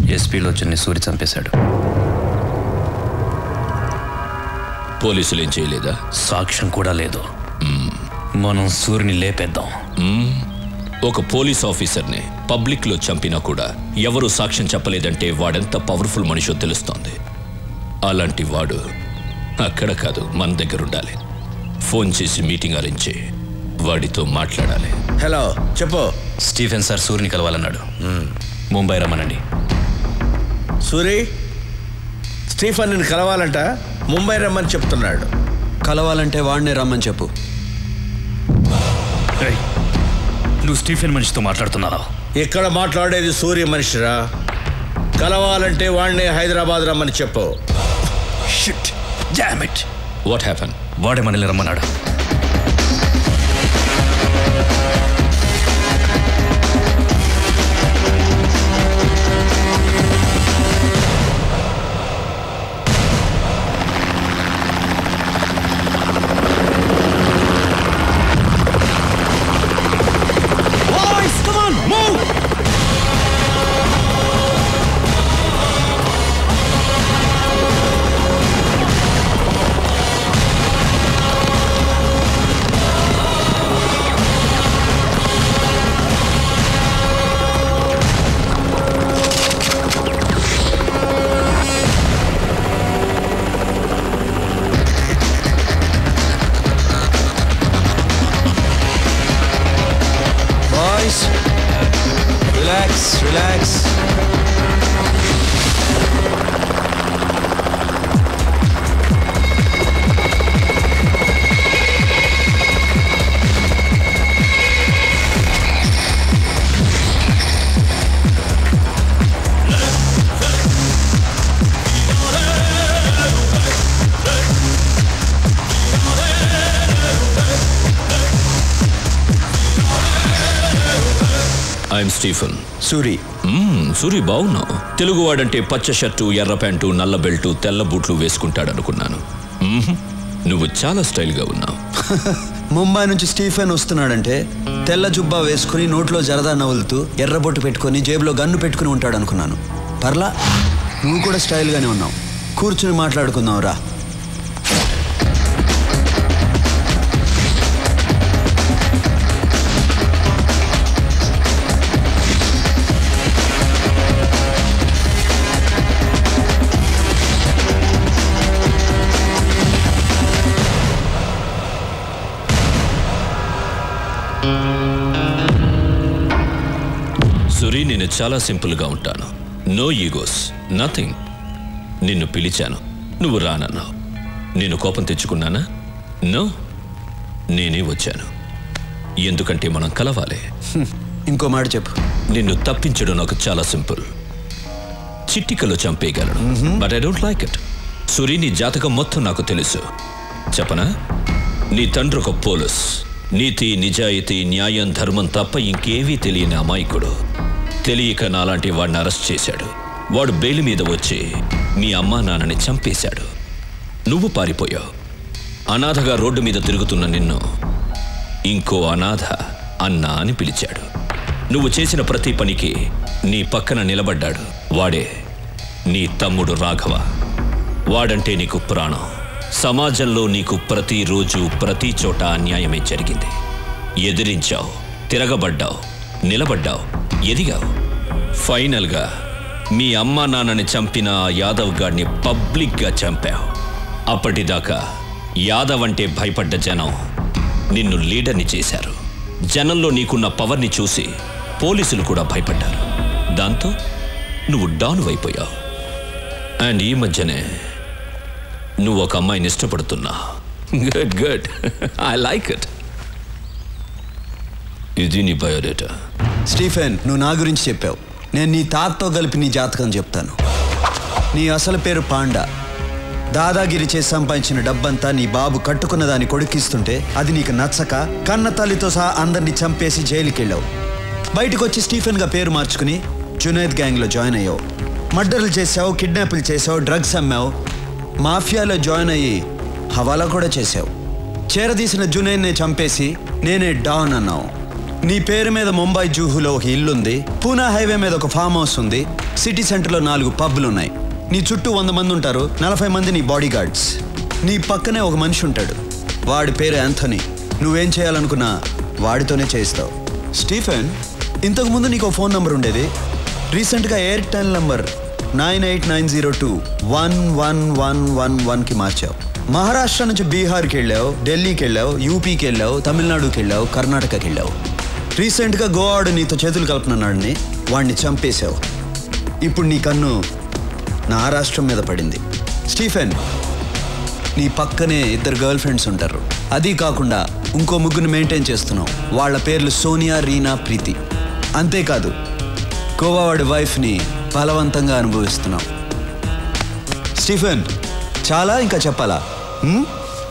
ఎస్పీలో చిన్ని సూరి చంపేశాడు పోలీసులు ఏం చేయలేదా సాక్ష్యం కూడా లేదు మనం సూరిని లేపేద్దాం మ్మ్. ఒక పోలీస్ ఆఫీసర్ని పబ్లిక్లో చంపినా కూడా ఎవరు సాక్ష్యం చెప్పలేదంటే వాడెంత పవర్ఫుల్ మనిషో తెలుస్తోంది అలాంటి వాడు అక్కడ కాదు మన దగ్గర ఉండాలి ఫోన్ చేసి మీటింగ్ అరేంజ్ చేయి వాడితో మాట్లాడాలి హలో చెప్పు స్టీఫెన్ సార్ సూరిని కలవాలన్నాడు ముంబై రమ్మనండి సూరి స్టీఫన్ నిన్ను కలవాలంట ముంబై రమ్మని చెప్తున్నాడు కలవాలంటే వాడినే రమ్మని చెప్పు ఏయ్, నువ్వు స్టీఫెన్ మనిషితో మాట్లాడుతున్నారా ఇక్కడ మాట్లాడేది సూర్య మనిషిరా కలవాలంటే వాడిని హైదరాబాద్ రమ్మని చెప్పు shit damn it what happen వాడే మనల్ని రమ్మన్నాడు boys relax relax I'm Stephen Suri hmm, Suri బాగున్నావు తెలుగువాడంటే పచ్చ షర్టు ఎర్ర ప్యాంటు నల్ల బెల్టు తెల్ల బూట్లు వేసుకుంటాడనుకున్నాను మ్మ్హ్, నువ్వు చాలా స్టైల్గా ఉన్నావు ముంబై నుంచి స్టీఫెన్ వస్తున్నాడంటే తెల్ల జుబ్బా వేసుకుని నోట్లో జరదా నవ్వులుతూ ఎర్రబొట్టు పెట్టుకొని జేబులో గన్ను పెట్టుకుని ఉంటాడు అనుకున్నాను పర్లా నువ్వు కూడా స్టైల్గానే ఉన్నావు కూర్చుని మాట్లాడుకుందాం రా సురి నేను చాలా సింపుల్గా ఉంటాను నో ఈగోస్ నథింగ్ నిన్ను పిలిచాను నువ్వు రానన్నావు నేను కోపం తెచ్చుకున్నానా నో నేనే వచ్చాను ఎందుకంటే మనం కలవాలి ఇంకో మాట చెప్పు నిన్ను తప్పించడం నాకు చాలా సింపుల్ చిట్టికలో చంపేయగలను but I don't like it Suri నీ జాతకం మొత్తం నాకు తెలుసు చెప్పనా నీ తండ్రి ఒక పోలీస్ నీతి నిజాయితీ న్యాయం ధర్మం తప్ప ఇంకేవీ తెలియని అమాయకుడు తెలియక నాలాంటి వాడిని అరెస్ట్ చేశాడు వాడు బెయిల్ మీద వచ్చి మీ అమ్మా నాన్నని చంపేశాడు నువ్వు పారిపోయావు అనాథగా రోడ్డు మీద తిరుగుతున్న నిన్ను ఇంకో అనాథ అన్నా అని పిలిచాడు నువ్వు చేసిన ప్రతి పనికి నీ పక్కన నిలబడ్డాడు వాడే నీ తమ్ముడు రాఘవ వాడంటే నీకు ప్రాణం సమాజంలో నీకు ప్రతిరోజు ప్రతి చోట అన్యాయమే జరిగింది ఎదిరించావు తిరగబడ్డావు నిలబడ్డావు ఎదిగావు ఫైనల్గా మీ అమ్మా నాన్నని చంపిన ఆ యాదవ్ గాడిని పబ్లిక్గా చంపావు అప్పటిదాకా యాదవ్ అంటే భయపడ్డ జనం నిన్ను లీడర్ని చేశారు జనంలో నీకున్న పవర్ని చూసి పోలీసులు కూడా భయపడ్డారు దాంతో నువ్వు డాను అయిపోయావు అండ్ ఈ మధ్యనే నువ్వు ఒక అమ్మాయిని ఇష్టపడుతున్నా good good I like it ఇది నీ బయోడేటా స్టీఫెన్ నువ్వు నా గురించి చెప్పావు నేను నీ తాతతో కలిపి నీ జాతకం చెప్తాను నీ అసలు పేరు పాండా దాదాగిరి చేసి సంపాదించిన డబ్బంతా నీ బాబు కట్టుకున్న దాన్ని కొడుకిస్తుంటే అది నీకు నచ్చక కన్న తల్లితో సహా అందరినీ చంపేసి జైలుకి వెళ్ళావు బయటకు వచ్చి స్టీఫెన్గా పేరు మార్చుకుని జునైద్ గ్యాంగ్లో జాయిన్ అయ్యావు మర్డర్లు చేసావు కిడ్నాపులు చేసావు డ్రగ్స్ అమ్మావు మాఫియాలో జాయిన్ అయ్యి హవాలా కూడా చేసావు చేరదీసిన జునైద్నే చంపేసి నేనే డాన్ అన్నావు నీ పేరు మీద ముంబై జూహులో ఒక ఇల్లుంది పూనా హైవే మీద ఒక ఫామ్ హౌస్ ఉంది సిటీ సెంటర్లో నాలుగు పబ్బులు ఉన్నాయి నీ చుట్టూ వంద మంది ఉంటారు నలభై మంది నీ బాడీ గార్డ్స్ నీ పక్కనే ఒక మనిషి ఉంటాడు వాడి పేరు యాంథనీ నువ్వేం చేయాలనుకున్నా వాడితోనే చేయిస్తావు స్టీఫెన్ ఇంతకు ముందు నీకు ఫోన్ నంబర్ ఉండేది రీసెంట్గా Airtel number nine eight nine zero two one one one one వన్కి మార్చావు మహారాష్ట్ర నుంచి బీహార్కి వెళ్ళావు ఢిల్లీకి వెళ్ళావు యూపీకి వెళ్ళావు తమిళనాడుకి వెళ్ళావు కర్ణాటకకి వెళ్ళావు రీసెంట్గా గోవాడు నీతో చేతులు కలుపునన్నాడని వాడిని చంపేశావు ఇప్పుడు నీ కన్ను నా రాష్ట్రం మీద పడింది స్టీఫెన్ నీ పక్కనే ఇద్దరు గర్ల్ ఫ్రెండ్స్ ఉంటారు అది కాకుండా ఇంకో ముగ్గురు మెయింటైన్ చేస్తున్నావు వాళ్ళ పేర్లు సోనియా రీనా ప్రీతి అంతేకాదు గోవావాడి వైఫ్ని బలవంతంగా అనుభవిస్తున్నావు స్టీఫెన్ చాలా ఇంకా చెప్పాలా హ్మ్?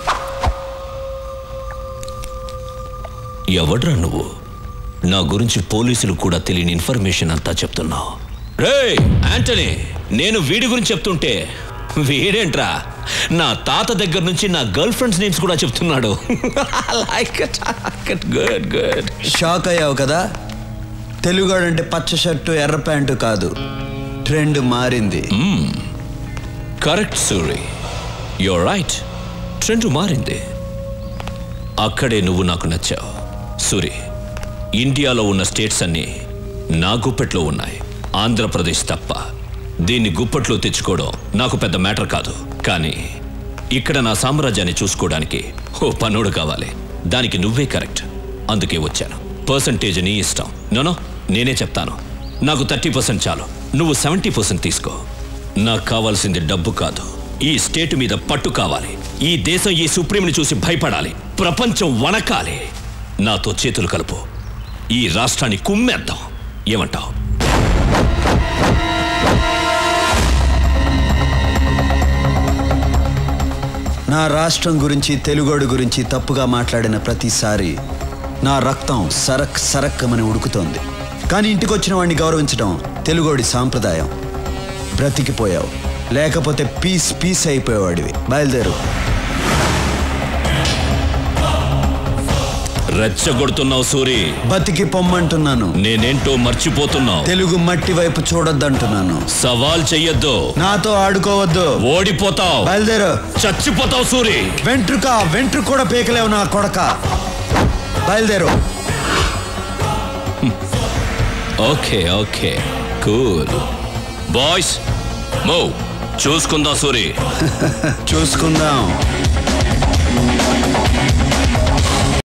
ఎవడ్రా నువ్వు నా గురించి పోలీసులు కూడా తెలియని ఇన్ఫర్మేషన్ అంతా చెప్తున్నావు రే యాంటనీ నేను వీడి గురించి చెప్తుంటే వీడేంట్రా నా తాత దగ్గర నుంచి నా గర్ల్ ఫ్రెండ్స్ నేమ్స్ కూడా చెప్తున్నాడు లైక్ గుడ్ గుడ్ షాక్ అయ్యావు కదా తెలుగాడంటే పచ్చ షర్టు ఎర్ర ప్యాంటు కాదు ట్రెండ్ మారింది correct Suri your right trend మారింది అక్కడే నువ్వు నాకు నచ్చావు సూరి ఇండియాలో ఉన్న స్టేట్స్ అన్నీ నా గుప్పెట్లో ఉన్నాయి ఆంధ్రప్రదేశ్ తప్ప దీన్ని గుప్పట్లో తెచ్చుకోవడం నాకు పెద్ద మ్యాటర్ కాదు కానీ ఇక్కడ నా సామ్రాజ్యాన్ని చూసుకోవడానికి ఓ పనుడు కావాలి దానికి నువ్వే కరెక్ట్ అందుకే వచ్చాను పర్సంటేజ్ నీ ఇష్టం నోనో నేనే చెప్తాను నాకు థర్టీ పర్సెంట్ చాలు నువ్వు సెవెంటీ పర్సెంట్ తీసుకో నాకు కావాల్సింది డబ్బు కాదు ఈ స్టేట్ మీద పట్టు కావాలి ఈ దేశం ఈ సుప్రీంని చూసి భయపడాలి ప్రపంచం వణకాలి నాతో చేతులు కలుపు ఈ రాష్ట్రాన్ని కుమ్మేద్దాం ఏమంటావు నా రాష్ట్రం గురించి తెలుగోడు గురించి తప్పుగా మాట్లాడిన ప్రతిసారి నా రక్తం సరక్ సరక్కమని ఉడుకుతోంది కానీ ఇంటికి వచ్చిన వాడిని గౌరవించడం తెలుగోడి సాంప్రదాయం బ్రతికిపోయావు లేకపోతే పీస్ పీస్ అయిపోయేవాడివి బయలుదేరు రెచ్చగొడుతున్నావు సూరి బతికి పొమ్మంటున్నాను నేనేంటో మర్చిపోతున్నావు తెలుగు మట్టి వైపు చూడొద్దంటున్నాను సవాల్ చెయ్యొద్దు నాతో ఆడుకోవద్దు ఓడిపోతావు బయలుదేరు చచ్చిపోతావు సూరి వెంట్రుక వెంట్రుక కూడా పీకలేవు నా కొడక బయలుదేరు ఓకే ఓకే కూల్ బాయ్స్ మో చూసుకుందాం సూరి చూసుకుందాం